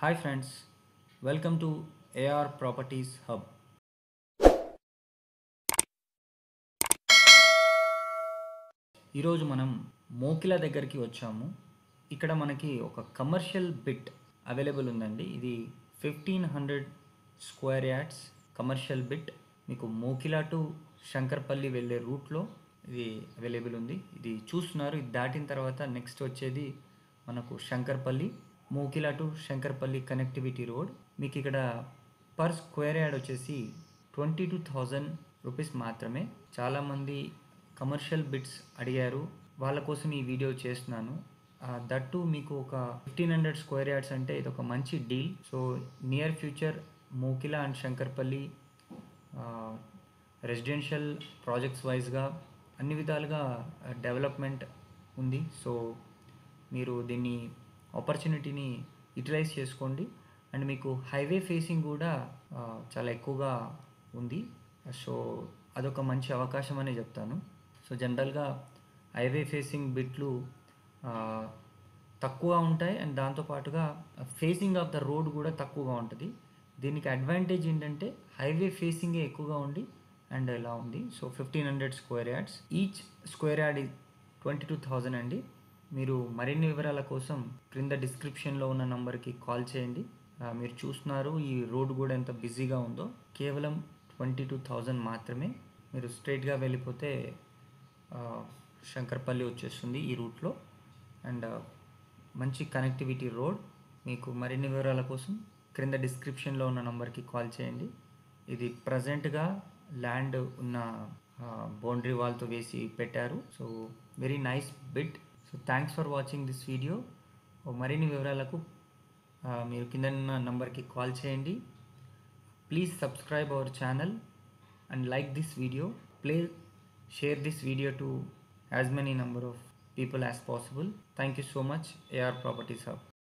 hi friends welcome to A R properties hub ఈరోజు మనం మోకిల దగ్గరికి వచ్చాము ఇక్కడ మనకి ఒక కమర్షియల్ బిట్ అవైలబుల్ ఉందండి ఇది fifteen hundred square yards commercial bit మీకు మోకిలా టు శంకర్పల్లి వెళ్ళే రూట్లో ఇది అవైలబుల్ ఉంది ఇది చూస్తున్నారు ఇది దాటిన తర్వాత నెక్స్ట్ వచ్చేది మనకు Shankarpalli Mokila to Shankarpalli connectivity road మీకు ఇక్కడ పర్ స్క్వేర్ యార్డ్ వచ్చేసి ట్వంటీ టూ థౌజండ్ రూపీస్ మాత్రమే చాలామంది కమర్షియల్ బిట్స్ అడిగారు వాళ్ళ కోసం ఈ వీడియో చేస్తున్నాను దట్టు మీకు ఒక ఫిఫ్టీన్ హండ్రెడ్ స్క్వేర్ యార్డ్స్ అంటే ఇది ఒక మంచి deal so near future Mokila and Shankarpalli residential projects వైజ్గా అన్ని విధాలుగా డెవలప్మెంట్ ఉంది సో మీరు దీన్ని ఆపర్చునిటీని యూటిలైజ్ చేసుకోండి అండ్ మీకు హైవే ఫేసింగ్ కూడా ఆ, చాలా ఎక్కువగా ఉంది సో అదొక మంచి అవకాశం అనే చెప్తాను సో జనరల్గా హైవే ఫేసింగ్ బిట్లు ఆ, తక్కువ ఉంటాయి అండ్ దాంతోపాటుగా ఫేసింగ్ ఆఫ్ ద రోడ్ కూడా తక్కువగా ఉంటుంది దీనికి అడ్వాంటేజ్ ఏంటంటే హైవే ఫేసింగే ఎక్కువగా ఉండి అండ్ ఇలా ఉంది so fifteen hundred square yards each square yard twenty two thousand అండి మీరు మరిన్ని వివరాల కోసం క్రింద డిస్క్రిప్షన్లో ఉన్న నంబర్కి కాల్ చేయండి ఆ, మీరు చూస్తున్నారు ఈ రోడ్ కూడా ఎంత బిజీగా ఉందో కేవలం ట్వంటీ టూ థౌజండ్ మాత్రమే మీరు స్ట్రైట్గా వెళ్ళిపోతే ఆ, శంకర్పల్లి వచ్చేస్తుంది ఈ రూట్లో అండ్ మంచి కనెక్టివిటీ రోడ్ మీకు మరిన్ని వివరాల కోసం క్రింద డిస్క్రిప్షన్లో ఉన్న నంబర్కి కాల్ చేయండి ఇది ప్రజెంట్గా ల్యాండ్ ఉన్న బౌండరీ వాల్తో వేసి పెట్టారు so very nice bit so thanks for watching this video మరిన్ని వివరాలకు ఆ, మీరు కింద ఉన్న నంబర్కి కాల్ చేయండి please subscribe our channel and like this video please share this video to as many number of people as possible thank you so much ar properties hub